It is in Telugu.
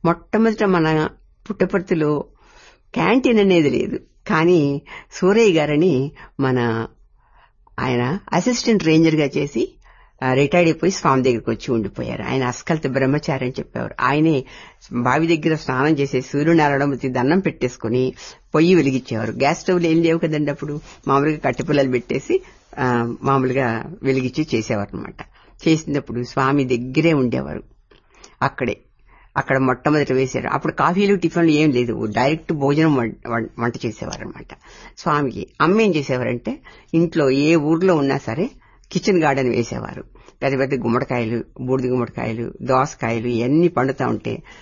మొట్టమొదట మన పుట్టపర్తిలో క్యాంటీన్ అనేది లేదు కానీ సూరయ్య గారని మన ఆయన అసిస్టెంట్ రేంజర్ గా చేసి రిటైర్డ్ అయిపోయి స్వామి దగ్గరికి వచ్చి ఉండిపోయారు ఆయన అస్కల్త బ్రహ్మచారి అని చెప్పేవారు ఆయనే బావి దగ్గర స్నానం చేసి సూర్యనారాయణ దండం పెట్టేసుకుని పొయ్యి వెలిగించేవారు గ్యాస్ స్టవ్లు ఏం లేవు కదండి అప్పుడు మామూలుగా కట్టెపిల్లలు పెట్టేసి ఆ, మామూలుగా వెలిగించి చేసేవారు అనమాట చేసినప్పుడు స్వామి దగ్గరే ఉండేవారు అక్కడే అక్కడ మొట్టమొదటి వేశారు అప్పుడు కాఫీలు టిఫిన్లు ఏం లేదు డైరెక్ట్ భోజనం వం- వం- వంట చేసేవారు అనమాట స్వామికి అమ్మ ఏం చేసేవారంటే ఇంట్లో ఏ ఊర్లో ఉన్నా సరే కిచెన్ గార్డెన్ వేసేవారు పెద్ద పెద్ద గుమ్మడికాయలు బూడిద గుమ్మడికాయలు దోసకాయలు ఇవన్నీ పండుతా ఉంటే